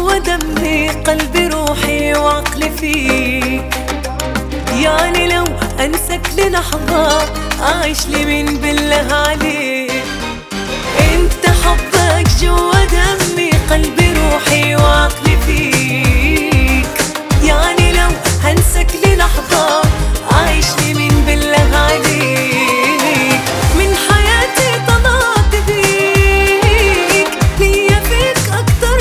جوا دمي قلبي روحي وعقلي فيك يعني لو انسك للحظة اعيش لي من بالله عليك انت حبك جوا دمي قلبي روحي وعقلي فيك يعني لو هنسك للحظة اعيش لي من بالله عليك من حياتي طلعت بيك ليا فيك اكتر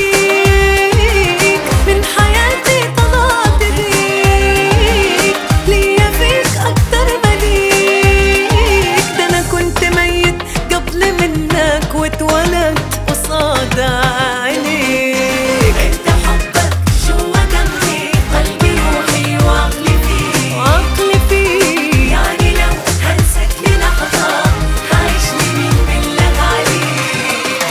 مليك من حياتي طلعت بيك ليا فيك اكتر مليك ده انا كنت ميت قبل منك واتولدت قصاد عينيك انت حبك جوا دمي قلبي روحي وعقلي فيك وعقلي فيك يعني لو هنسك للحظة هعيش لي من بالله عليك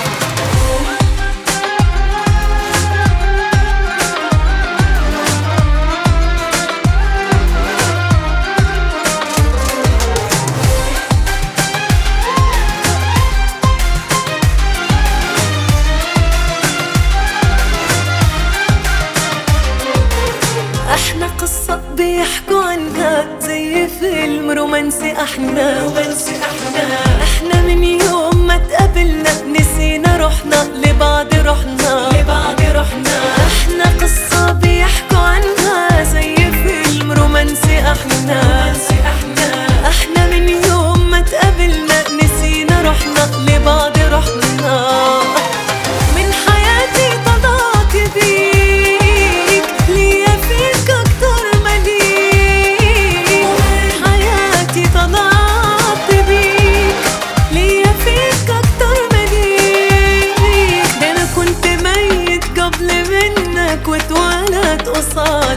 احنا قصة بيحكوا عنها زي فيلم رومانسي احنا رومانسي احنا احنا من يوم ما تقابلنا نسينا روحنا لبعض روحنا لبعض رحنا احنا قصة بيحكوا عنها زي فيلم رومانسي احنا رومانسي احنا احنا من يوم ما تقابلنا نسينا روحنا لبعض روحنا من حياتي طلعت بيك ليا فيك اكتر مليك من حياتي طلعت بيك ليا فيك اكتر مليك ده انا كنت ميت قبل منك واتولد قصاد